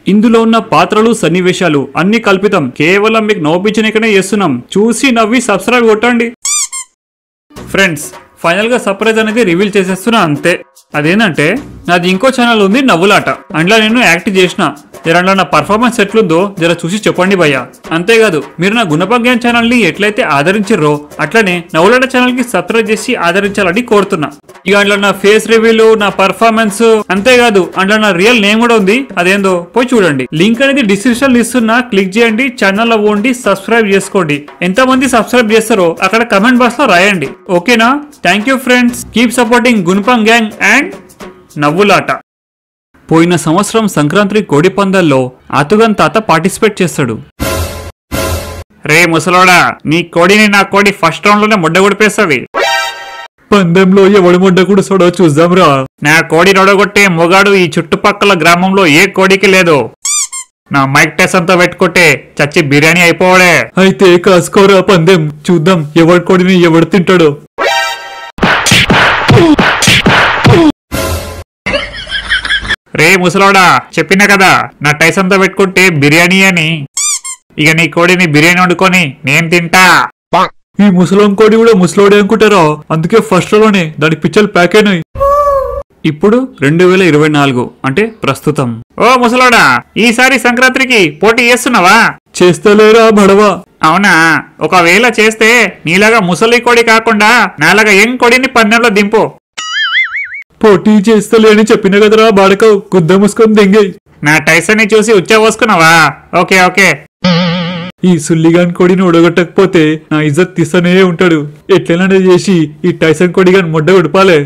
ఇందులో ఉన్న పాత్రలు సన్నివేశాలు అన్ని కల్పితం కేవలం మీకు నవ్వించనికనే చేస్తున్నాం చూసి నవ్వి సబ్స్క్రైబ్ కొట్టండి ఫ్రెండ్స్ ఫైనల్ గా సర్ప్రైజ్ అనేది రివీల్ చేసేస్తున్నా అంతే అదేంటంటే నాది ఇంకో ఛానల్ ఉంది నవ్వులాట అందులో నేను యాక్ట్ చేసిన జర అందులో నా పర్ఫార్మెన్స్ ఎట్లుందో జర చూసి చెప్పండి భయ్య అంతేకాదు మీరు నా గుణపజ్ఞాన్ ఛానల్ ని ఎట్లయితే ఆదరించారో అట్లనే నవ్వులాట ఛానల్ కి సబ్స్క్రైబ్ చేసి ఆదరించాలని కోరుతున్నా ఇక అందులో నా ఫేస్ రివ్యూలు నా పర్ఫార్మెన్స్ అంతేకాదు అందులో నా రియల్ నేమ్ కూడా ఉంది అదేందో పోయి చూడండి లింక్ అనేది డిస్క్రిప్షన్ ఇస్తున్నా క్లిక్ చేయండి ఛానల్ లో పోండి సబ్స్క్రైబ్ చేసుకోండి ఎంత మంది సబ్స్క్రైబ్ చేస్తారో అక్కడ కమెంట్ బాక్స్ లో రాయండి ఓకేనా thank you friends keep supporting గుణపం గ్యాంగ్ అండ్ నవ్వులాట పోయిన సంవత్సరం సంక్రాంతి కోడి పందాల్లో ఆతుగన్ తాత పార్టిసిపేట్ చేస్తాడు రే ముసలోడా నీ కోడిని నా కోడి ఫస్ట్ రౌండ్ లోనే ముడ్డ కొడిపేస్తుంది పందెంలో ఎవడి ముడ్డ కుడుస్తాడో చూద్దాంరా నా కోడి నొడగొట్టే మొగాడు ఈ చుట్టుపక్కల గ్రామంలో ఏ కోడికి లేదు నా మైక్ టెస్ అంతా పెట్టుకుంటే చచ్చి బిర్యానీ అయిపోవడే అయితే కాసుకోరా పందెం చూద్దాం ఎవడి కొడిని ఎవడు తింటాడో రే ముసలోడా చెప్పినా కదా నా టైస్ అంతా పెట్టుకుంటే బిర్యానీ అని ఇక నీ కోడిని బిర్యానీ వండుకొని నేను తింటా ఈ ముసలం కోడి కూడా ముసలోడే అనుకుంటారా అందుకే ఫస్ట్ లోనే దాని పిచ్చలు ప్యాక్ అయినాయి ఇప్పుడు రెండు వేల ఇరవై నాలుగు అంటే ప్రస్తుతం ఓ ముసలోడా ఈసారి సంక్రాంతికి పోటీ చేస్తున్నావా చేస్తలేరా బడవా అవునా ఒకవేళ చేస్తే నీలాగా ముసలి కోడి కాకుండా నాలాగా యంగ్ కోడిని పందెంలో దింపు పోటీ చేస్తలే అని చెప్పిన కదరా బాడక గుద్ద ముసుకొని దెంగై నా టైసన్ని చూసి ఉచ్చ పోసుకున్నావా ఓకే ఓకే ఈ సుల్లిగాన్ కొడిని ఉడగొట్టకపోతే నా ఇజ్జత్ తీస్తూనే ఉంటాడు ఎట్లైనా చేసి ఈ టైసన్ కొడిగాని మొడ్డ ఉడపాలే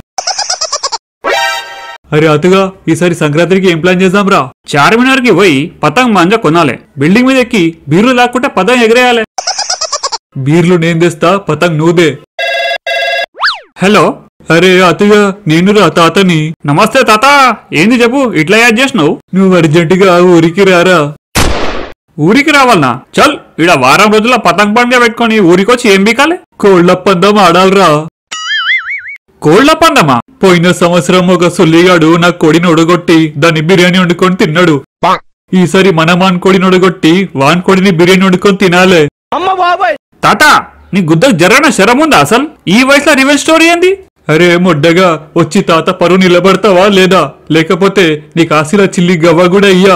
అరే అతుగా ఈసారి సంక్రాంతికి ఏం ప్లాన్ చేద్దాం రా చార్మినార్ కి పోయి పతంగ్ మంజ కొనాలి బిల్డింగ్ మీద ఎక్కి బీర్లు లాక్కుంటే పతంగ్ ఎగిరేయాలి బీర్లు నేను తెస్తా పతంగ్ నువ్వుదే హలో అరే అతుగా నేను రా తాతని నమస్తే తాత ఏంది చెప్పు ఇట్లా యాడ్ చేసినావు నువ్వు అర్జెంటుగా ఊరికి రారా ఊరికి రావాలనా చల్ ఇడ వారం రోజుల పతంగ్ పండుగ పెట్టుకొని ఊరికొచ్చి ఏం బీకాలి కోళ్ల పందం ఆడాలరా కోళ్ల పందమా పోయిన సంవత్సరం ఒక సుల్లిగాడు నా కొడిని ఉడగొట్టి దాన్ని బిర్యానీ వండుకొని తిన్నాడు ఈసారి మన మాన్ కొడిని ఉడగొట్టి వాన్ కొడిని బిర్యానీ వండుకొని తినాలే తాత నీ గుద్దకు జర్రన శరం ఉందా అసలు ఈ వయసులో రివెంజ్ స్టోరీ ఏంది అరే మొడ్డగా వచ్చి తాత పరువు నిలబడతావా లేదా లేకపోతే నీకు ఆశీల చిల్లి గవ్వ కూడా ఇయ్యా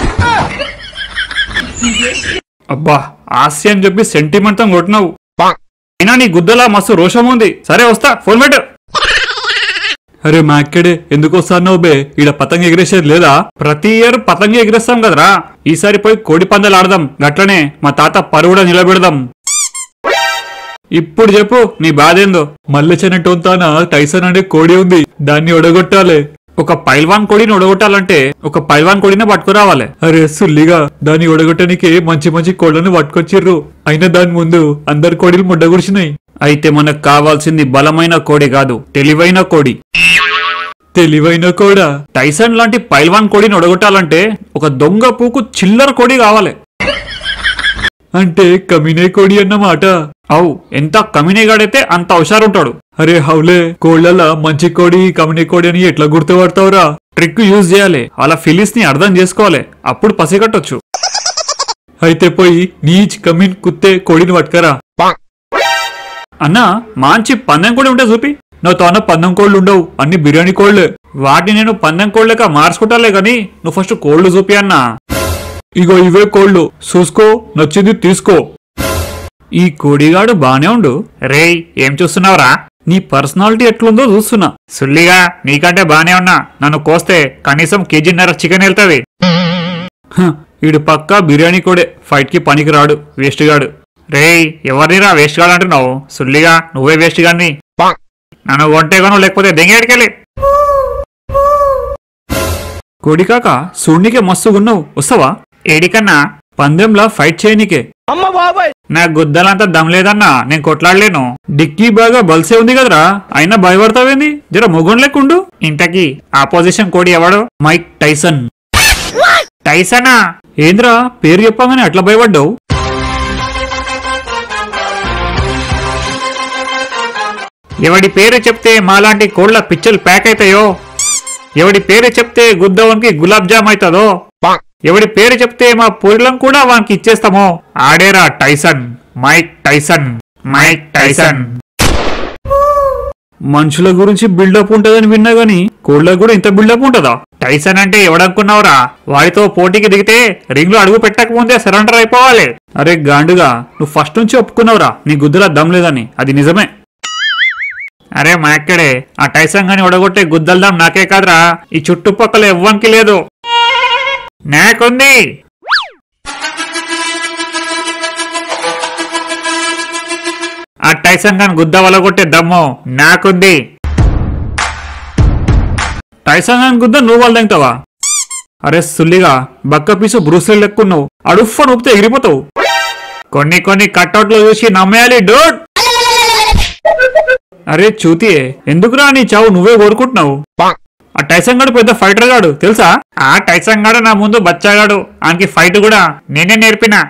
అబ్బా ఆస్య అని చెప్పి సెంటిమెంట్ తో కొట్టినావు అయినా నీ గుద్దలా మస్తు రోషం ఉంది సరే వస్తా ఫోన్ పెట్టు అరే మా అక్కడే ఎందుకు వస్తానో బే ఈడ పతంగ ఎగిరేసేది లేదా ప్రతి ఇయర్ పతంగి ఎగిరేస్తాం కదరా ఈసారి పోయి కోడి పందాలు ఆడదాం గట్లనే మా తాత పరుగుడ నిలబెడదాం ఇప్పుడు చెప్పు నీ బాధ ఏందో మల్లెచనటోంతాన టైసన్ అనే కోడి ఉంది దాన్ని ఒడగొట్టాలి ఒక పైల్వాన్ కోడిని ఒడగొట్టాలంటే ఒక పైల్వాన్ కోడిని పట్టుకురావాలి అరే సుల్లిగా దాన్ని ఒడగొట్టడానికి మంచి మంచి కోళ్లను పట్టుకొచ్చిర్రు అయినా దాని ముందు అందరి కోడిలు ముడ్డగుడిచినాయి అయితే మనకు కావాల్సింది బలమైన కోడి కాదు తెలివైన కోడి తెలివైన కోడా టైసన్ లాంటి పైల్వాన్ కోడిని ఒడగొట్టాలంటే ఒక దొంగ పూకు చిల్లర కోడి కావాలి అంటే కమినే కోడి అన్నమాట అవు ఎంత కమినేగాడైతే అంత హుషారుంటాడు అరే హౌలే కోళ్లలా మంచి కోడి కమినే కోడి అని ఎట్లా గుర్తుపడతావురా ట్రిక్ యూజ్ చేయాలి అలా ఫిలిస్ ని అర్థం చేసుకోవాలి అప్పుడు పసిగట్టొచ్చు అయితే పోయి నీచ్ కమిన్ కుత్తే కోడిని పట్టుకరా అన్నా మంచి పందెం కోడి ఉంటే చూపి నా తాన పందెం కోళ్ళు ఉండవు అన్ని బిర్యానీ కోళ్లే వాటిని నేను పందెం కోళ్ళక మార్చుకుంటాలే గాని నువ్వు ఫస్ట్ కోళ్ళు చూపి అన్నా ఇగో ఇవే కోళ్ళు చూసుకో నచ్చింది తీసుకో ఈ కోడిగాడు బానే ఉండు రేయ్ ఏం చూస్తున్నావురా నీ పర్సనాలిటీ ఎట్లుందో చూస్తున్నా సుల్లిగా నీకంటే బానే ఉన్నా నన్ను కోస్తే కనీసం కేజీన్నర చికెన్ వెళ్తావి వీడు పక్కా బిర్యానీ కోడే ఫైట్ కి పనికి రాడు వేస్ట్ గాడు రేయ్ ఎవరినిరా వేస్ట్ గాడు అంటున్నావు సుల్లిగా నువ్వే వేస్ట్ గాని నన్ను ఒంటేగాను లేకపోతే దెంగేడికెళ్ళి కోడికాక సూర్నికే మస్తుగున్నావు వస్తావా ఏడికన్నా పందెంలా ఫైట్ చేయనికే నా గుద్దలంతా దమ్ లేదన్నా నేను కొట్లాడలేను డిక్కీ బాగా బల్సే ఉంది కదరా అయినా భయపడతావేంది జర మొగుడు లెక్కుండు ఇంతకీ ఆపోజిషన్ కోడి ఎవడు మైక్ టైసన్ టైసనా ఏంద్రా పేరు చెప్పగానే అట్లా భయపడ్డావు ఎవడి పేరు చెప్తే మాలాంటి కోళ్ల పిచ్చలు ప్యాక్ అవుతాయో ఎవడి పేరు చెప్తే గుద్దవనికి గులాబ్ జామ్ అవుతుందో ఎవడి పేరు చెప్తే మా పూరిలం కూడా వానికి ఇచ్చేస్తామో ఆడేరా Tyson Mike Tyson Mike Tyson మనుషుల గురించి బిల్డప్ ఉంటదని విన్నా గాని కోళ్ళకు కూడా ఇంత బిల్డప్ ఉంటదా టైసన్ అంటే ఎవడనుకున్నావురా వాడితో పోటీకి దిగితే రింగ్ లో అడుగు పెట్టక ముందే సరెండర్ అయిపోవాలి అరే గాండుగా నువ్వు ఫస్ట్ నుంచి ఒప్పుకున్నావురా నీ గుద్దులా దమ్ లేదని అది నిజమే అరే మా ఎక్కడే ఆ టైసన్ గాని ఒడగొట్టే గుద్దల్దాం నాకే కాదురా ఈ చుట్టుపక్కల ఎవ్వనికి లేదు నాకుంది ఆ టైసన్ గాని గుద్ద వలగొట్టే దమ్ము నాకుంది టైసన్ గాని గుద్ద నువ్వు వాళ్ళు తింటావా అరే సుల్లిగా బక్క పీసు బ్రూస్లీ లెక్కున్నావు అడుఫ్ అని ఊపితే ఎగిరిపోతావు కొన్ని కొన్ని కట్అవుట్లు చూసి నమ్మేయాలి డోట్ అరే చూతియే ఎందుకురా నీ చావు నువ్వే కోరుకుంటున్నావు ఆ టైసన్ గాడు పెద్ద ఫైటర్ గాడు తెలుసా ఆ టైసన్ గాడు నా ముందు బచ్చాగాడు ఆనికి ఫైట్ కూడా నేనే నేర్పినా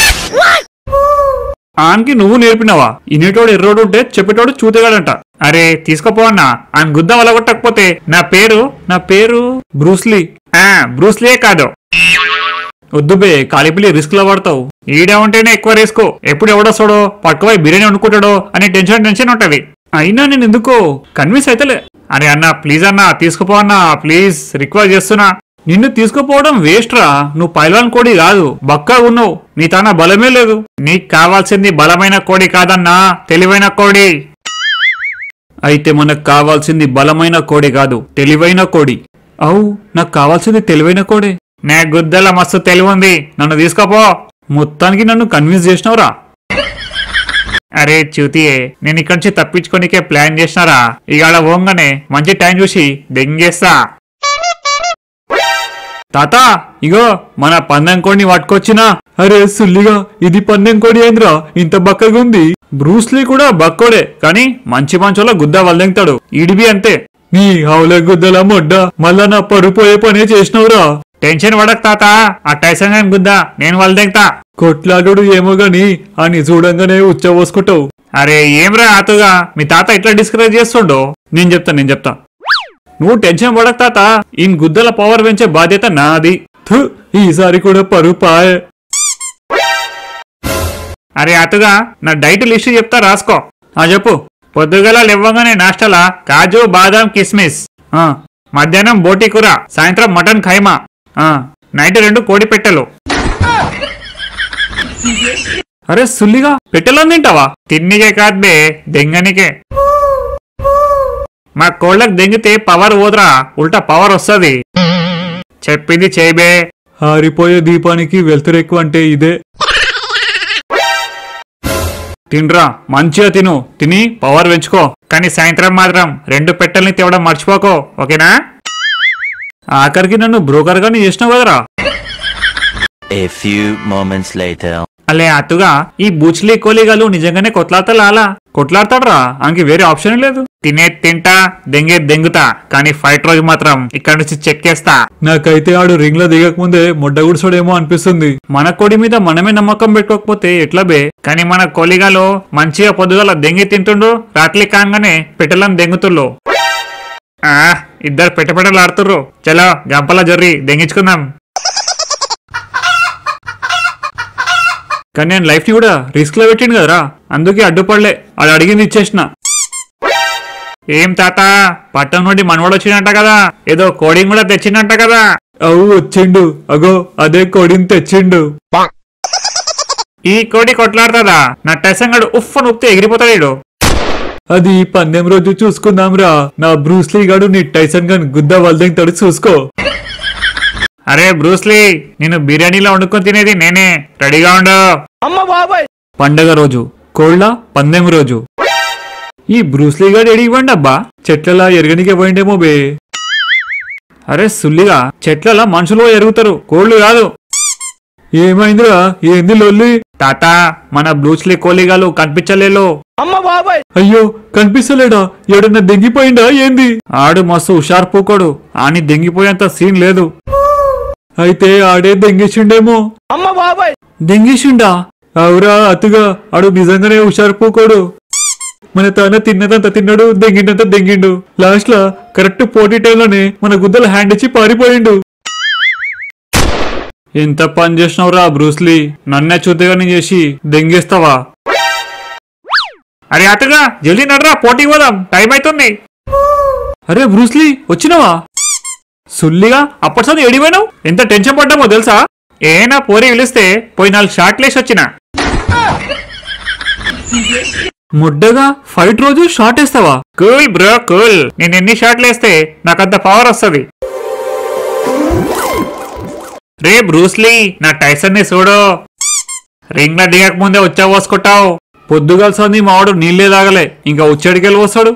ఆనికి నువ్వు నేర్పినావా ఇనేటోడు ఎర్రోడు ఉంటే చెప్పేటోడు చూతగాడంట అరే తీసుకోపో అన్నా ఆయన గుద్ద వలగొట్టకపోతే నా పేరు నా పేరు బ్రూస్లీ ఆ బ్రూస్లీయే కాదు వద్దు బే కాలిపిల్లి రిస్క్ లో పడతావు ఈడే ఉంటేనే ఎక్కువ రిస్క్ ఎప్పుడు ఎవడొస్తాడో పట్టుకుపోయి బిర్యానీ వండుకుంటాడో అనే టెన్షన్ టెన్షన్ ఉంటది అయినా నేను ఎందుకో కన్విన్స్ అయితలే అరే అన్న ప్లీజ్ అన్నా తీసుకుపో అన్నా ప్లీజ్ రిక్వెస్ట్ చేస్తున్నా నిన్ను తీసుకుపోవడం వేస్ట్ రా నువ్వు పైలాన్ కోడి కాదు బక్కా ఉన్నావు నీ తన బలమే లేదు నీకు కావాల్సింది బలమైన కోడి కాదన్నా తెలివైన కోడి అయితే మనకు కావాల్సింది బలమైన కోడి కాదు తెలివైన కోడి అవు నాకు కావాల్సింది తెలివైన కోడే నా గుద్దల మస్తు తెలివి ఉంది నన్ను తీసుకోపో మొత్తానికి నన్ను కన్విన్స్ చేసినవురా అరే చ్యూతియే నేను ఇక్కడి నుంచి తప్పించుకోనికే ప్లాన్ చేసినారా ఇవాళ ఓంగానే మంచి టైం చూసి దెంగేస్తా తాత ఇగో మన పందెం కోడిని పట్టుకొచ్చినా అరే సుల్లిగా ఇది పందెం కోడి ఏంద్రా ఇంత బక్కగా ఉంది బ్రూస్లీ కూడా బక్కోడే కానీ మంచి మంచోళ్ళ గుద్ద వల్దెంగుతాడు ఈడిబి అంతే నీ హౌల గుద్దల మొడ్డ మళ్ళా నా పరుపోయే పనే చేసినవురా టెన్షన్ పడక తాత ఆ టైసన్ గాని గుద్ద నేను వల్దెంగుతా కొట్లాడు ఏమో గాని అని చూడంగానే ఉచ్చబోసుకుంటావు అరే ఏమ్రా ఆతుగా మీ తాత ఇట్లా డిస్కరేజ్ చేస్తుండో నేను చెప్తా నేను చెప్తా నువ్వు టెన్షన్ పడక తాత ఈ గుద్దల పవర్ పెంచే బాధ్యత నాది థు, ఈసారి కూడా పరుపాయ్ అరే అతుగా నా డైట్ లిస్ట్ చెప్తా రాసుకో ఆ చెప్పు పొద్దుగల లేవ్వగానే నాష్టలా కాజు బాదాం కిస్మిస్ ఆ మధ్యాహ్నం బోటి కూర సాయంత్రం మటన్ ఖైమా ఆ నైట్ రెండు కోడి పెట్టెలు అరే సుల్లిగా పెట్టెలో తింటావా తిన్నికే కాదు బే దెంగనికే మా కోళ్ళకి దెంగితే పవర్ పోదురా ఉల్టా పవర్ వస్తుంది చెప్పింది చేయబే ఆరిపోయే దీపానికి వెలుతురెక్కువ అంటే ఇదే తినరా మంచిగా తిను తిని పవర్ పెంచుకో కానీ సాయంత్రం మాత్రం రెండు పెట్టెల్ని తేవడం మర్చిపోకో ఓకేనా ఆఖరికి నన్ను బ్రోకర్ గాని చేసినావు కదరా A few moments later. అలే అతుగా ఈ బూచ్లీ కోలిగాలు నిజంగానే కొట్లాడతాలా కొట్లాడతాడరా ఆమెకి వేరే ఆప్షన్ లేదు తినే తింటా దెంగే దెంగుతా కానీ ఫైట్ రోజు మాత్రం ఇక్కడ నుంచి చెక్కేస్తా నాకైతే ఆడు రింగ్ లో దిగకముందే మొడ్డ గుడిసోడేమో అనిపిస్తుంది మన కోడి మీద మనమే నమ్మకం పెట్టుకోకపోతే ఎట్లా బే కానీ మన కోలిగాలో మంచిగా పొద్దుగల దెంగి తింటుండు రాత్రి కాగానే పెట్టెలను దెంగుతుళ్ళు ఆ ఇద్దరు పెట్టపెట్టలు ఆడుతుర్రు చలో గంపలా జర్రి దెంగించుకుందాం కానీ నేను లైఫ్ ని కూడా రిస్క్ లో పెట్టిండు కదరా అందుకే అడ్డుపడలే అది అడిగింది ఇచ్చేసిన ఏం తాత పట్టణం నుండి మనవాడు వచ్చిందంట కదా ఏదో కోడింగ్ కూడా తెచ్చిందంట కదా అవు వచ్చిండు అగో అదే కోడిని తెచ్చిండు ఈ కోడి కొట్లాడుతుందా నా టెసంగడు ఉఫ్ అని ఉప్తే ఎగిరిపోతాడు ఈడు. అది పందెం రోజు చూసుకుందాంరా నా బ్రూస్లీ గాడు నీ టైసన్ గన్ గుద్ద వల్దెంగుతాడు చూసుకో అరే బ్రూస్లీ నేను బిర్యానీలో వండుకొని తినేది నేనే రెడీగా ఉండు పండగ రోజు కోళ్ళ పందెం రోజు ఈ బ్రూస్లీ గాడు ఎడిగివ్వండి అబ్బా చెట్లలా ఎరగనికే పోయిండేమో బే అరే సుల్లిగా చెట్లలో మనుషులు ఎరుగుతారు కోళ్ళు కాదు ఏమైందిరా ఏంది లొల్లి తాత మన బ్రూస్లీ కోలిగాలు కనిపించలేలో అయ్యో కనిపిస్తలేడా ఎవడన్నా దెంగిపోయిందా ఏంది ఆడు మస్తు హుషారు పూకోడు ఆని దెంగిపోయేంత సీన్ లేదు అయితే ఆడే దెంగేసిండేమో దెంగేసిండా అవురా అతుగా ఆడు నిజంగానే హుషారు పోకోడు మన తాన తిన్నదంత తిన్నాడు దెంగిండంత దెంగిండు లాస్ట్ లా కరెక్ట్ పోటీ టైంలోనే మన గుద్దల హ్యాండ్ ఇచ్చి పారిపోయిండు ఎంత పని చేసినావురా బ్రూస్లీ నన్నే చూద్దాని చేసి దెంగేస్తావా అరే అతగా జల్దీ నడరా పోటీకి పోదాం టైం అవుతుంది అరే బ్రూస్లీ వచ్చినావా సుల్లిగా అప్పటిసారి ఎడిపోయినావు ఎంత టెన్షన్ పడ్డామో తెలుసా ఏనా పోరి పిలిస్తే పోయి నాలుగు షాట్లు వేసి వచ్చిన ముడ్డగా ఫైట్ రోజు షాట్ వేస్తావా కూల్ బ్రో కూల్ నేను ఎన్ని షాట్లు వేస్తే నాకంత పవర్ వస్తుంది రే బ్రూస్లీ నా టైసన్ ని చూడు రింగ్ లో దిగక ముందే వచ్చా పోసుకుంటావు పొద్దుగాల సంది మావాడు నీళ్ళే తాగలే ఇంకా వచ్చాడికెళ్ళి వస్తాడు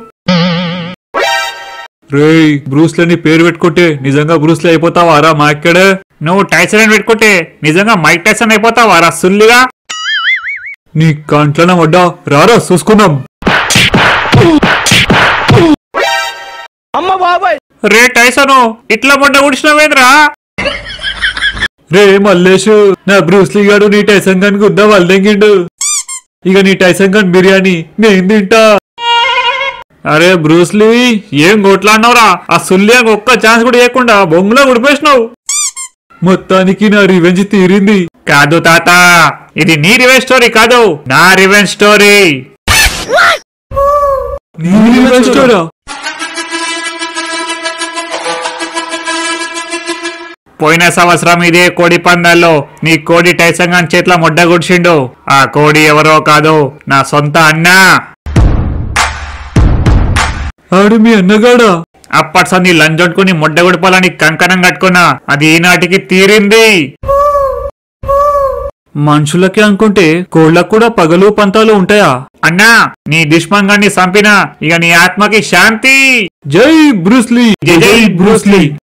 రేయ్ బ్రూస్లని పేరు పెట్టుకుంటే నిజంగా బ్రూస్లీ అయిపోతావా రా మా ఎక్కడ నువ్వు టైసన్ అని పెట్టుకుంటే నిజంగా మైక్ టైసన్ అయిపోతావా రా సుల్లిగా నీ కంట్లన వడ్డా రారా చూసుకుందాం రే టైసను ఇట్లా పడ్డ గుడిసినవేంద్రా రే మల్లేషు నా బ్రూస్లీ గాడు నీ టైసన్ గన్ గుద్దా వల్దెంగిండు ఇక నీ టైసన్ గన్ బిర్యానీ నేను తింటా అరే బ్రూస్లీ ఏం కొట్లాడినావురా ఆ సుల్లియాకి ఒక్క ఛాన్స్ కూడా ఇవ్వకుండా బొంగులో ఉడిపేసినావు మొత్తానికి నా రివెంజ్ తీరింది కాదు తాత ఇది నీ రివెంజ్ స్టోరీ కాదు నా రివెంజ్ స్టోరీ నీ రివెంజ్ స్టోరా? పోయిన సంవత్సరం ఇదే కోడి పందాల్లో నీ కోడి టైసన్ గాని చేతిలో ముడ్డ గుడిచిండు ఆ కోడి ఎవరో కాదు నా సొంత అన్నా ఆడు మీ అన్నగాడా అప్పటి సంది లంజొట్టుకుని ముడ్డ గుడిపాలని కంకణం కట్టుకున్నా అది ఈనాటికి తీరింది మనుషులకి అనుకుంటే కోళ్ళకు కూడా పగలు పంతాలు ఉంటాయా అన్నా నీ దుష్మన్ గాన్ని చంపినా ఇక నీ ఆత్మకి శాంతి జై బ్రూస్లీ జై జై బ్రూస్లీ